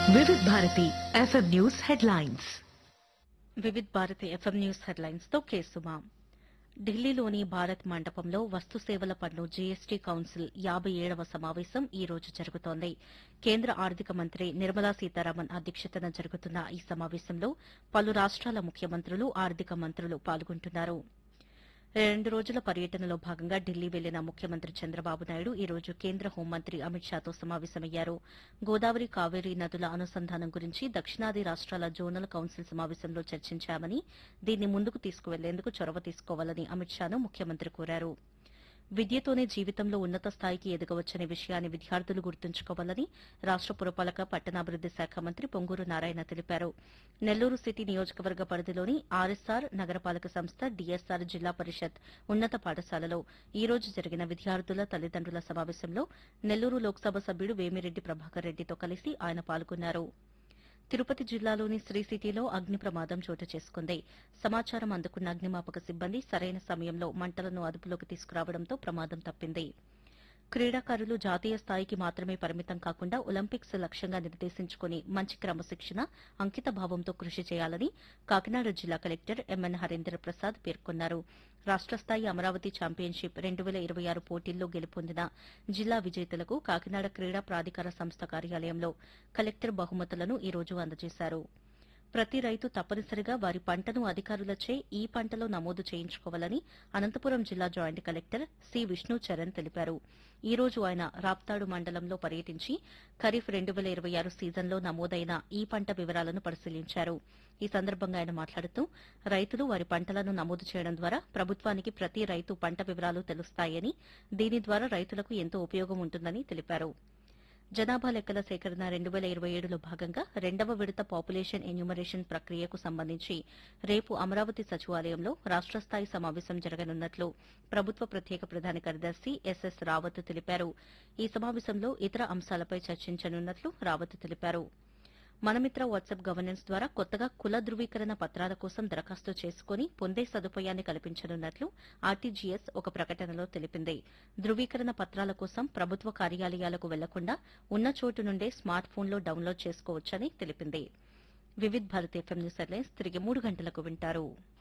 వివిధ Bharati FM news headlines Vividh Bharati FM news headlines తో కేసుమా ఢిల్లీలోని భారత్ మండపంలో వస్తు సేవల పన్ను జీఎస్టీ కౌన్సిల్ యాబై ఏడవ సమావేశం ఈ రోజు జరుగుతోంది కేంద్ర ఆర్థిక మంత్రి నిర్మలా సీతారామన్ అధ్యక్షతన జరుగుతున్న ఈ సమావేశంలో పలు రాష్ట్రాల ముఖ్యమంత్రులు ఆర్థిక మంత్రులు పాల్గొంటున్నారు రెండు రోజుల పర్యటనలో భాగంగా ఢిల్లీ వెళ్లిన ముఖ్యమంత్రి చంద్రబాబు నాయుడు ఈ రోజు కేంద్ర హోంమంత్రి అమిత్ షాతో సమావేశమయ్యారు గోదావరి కావేరీ నదుల అనుసంధానం గురించి దక్షిణాది రాష్ట్రాల జోనల్ కౌన్సిల్ సమావేశంలో చర్చించామని దీన్ని ముందుకు తీసుకువెళ్లేందుకు చొరవ తీసుకోవాలని అమిత్ షాను ముఖ్యమంత్రి కోరారు విద్యతోనే జీవితంలో ఉన్నత స్థాయికి ఎదగవచ్చనే విషయాన్ని విద్యార్థులు గుర్తుంచుకోవాలని రాష్ట పురపాలక పట్టణాభివృద్ది శాఖ మంత్రి పొంగూరు నారాయణ తెలిపారు నెల్లూరు సిటీ నియోజకవర్గ పరిధిలోని ఆర్ఎస్ఆర్ నగరపాలక సంస్థ డీఎస్ఆర్ జిల్లా పరిషత్ ఉన్నత పాఠశాలలో ఈ రోజు జరిగిన విద్యార్థుల తల్లిదండ్రుల సమావేశంలో నెల్లూరు లోక్సభ సభ్యుడు వేమిరెడ్డి ప్రభాకర్ రెడ్డితో కలిసి ఆయన పాల్గొన్నారు తిరుపతి జిల్లాలోని శ్రీ సిటీలో అగ్ని ప్రమాదం చోటు చేసుకుంది సమాచారం అందుకున్న అగ్నిమాపక సిబ్బంది సరైన సమయంలో మంటలను అదుపులోకి తీసుకురావడంతో ప్రమాదం తప్పింది క్రీడాకారులు జాతీయ స్థాయికి మాత్రమే పరిమితం కాకుండా ఒలింపిక్స్ లక్ష్యంగా నిర్దేశించుకుని మంచి క్రమశిక్షణ అంకిత భావంతో కృషి చేయాలని కాకినాడ జిల్లా కలెక్టర్ ఎంఎన్ హరేంద్ర ప్రసాద్ పేర్కొన్నారు రాష్ట స్థాయి అమరావతి ఛాంపియన్షిప్ రెండు వేల ఇరవై ఆరు పోటీల్లో గెలుపొందిన జిల్లా విజేతలకు కాకినాడ క్రీడా ప్రాధికార సంస్థ కార్యాలయంలో కలెక్టర్ బహుమతులను ఈ రోజు అందజేశారు ప్రతి రైతు తప్పనిసరిగా వారి పంటను అధికారులచే ఈ పంటలో నమోదు చేయించుకోవాలని అనంతపురం జిల్లా joint collector C Vishnu Charan తెలిపారు ఈ రోజు ఆయన రాప్తాడు మండలంలో పర్యటించి ఖరీఫ్ రెండు వేల ఇరవై ఆరు సీజన్లో నమోదైన ఈ పంట వివరాలను పరిశీలించారు ఈ సందర్భంగా ఆయన మాట్లాడుతూ రైతులు వారి పంటలను నమోదు చేయడం ద్వారా ప్రభుత్వానికి ప్రతి రైతు పంట వివరాలు తెలుస్తాయని దీని ద్వారా రైతులకు ఎంతో ఉపయోగం ఉంటుందని తెలిపారు జనాభా లెక్కల సేకరణ రెండు వేల ఇరవై ఏడులో భాగంగా రెండవ విడత పాపులేషన్ ఎన్యూమరేషన్ ప్రక్రియకు సంబంధించి రేపు అమరావతి సచివాలయంలో రాష్ట స్థాయి సమావేశం జరగనున్నట్లు ప్రభుత్వ ప్రత్యేక ప్రధాన కార్యదర్శి ఎస్ఎస్ రావత్ తెలిపారు ఈ సమావేశంలో ఇతర అంశాలపై చర్చించనున్నట్లు రావత్ తెలిపారు మనమిత్ర వాట్సాప్ గవర్నెన్స్ ద్వారా కొత్తగా కుల ధృవీకరణ పత్రాల కోసం దరఖాస్తు చేసుకుని పొందే సదుపాయాన్ని కల్పించనున్నట్లు ఆర్టీజీఎస్ ఒక ప్రకటనలో తెలిపింది ధృవీకరణ పత్రాల కోసం ప్రభుత్వ కార్యాలయాలకు వెళ్లకుండా ఉన్న చోటు నుండే స్మార్ట్ ఫోన్లో డౌన్లోడ్ చేసుకోవచ్చని తెలిపింది Vividh Bharat FM news headlines తిరిగి మూడు గంటలకు వింటారు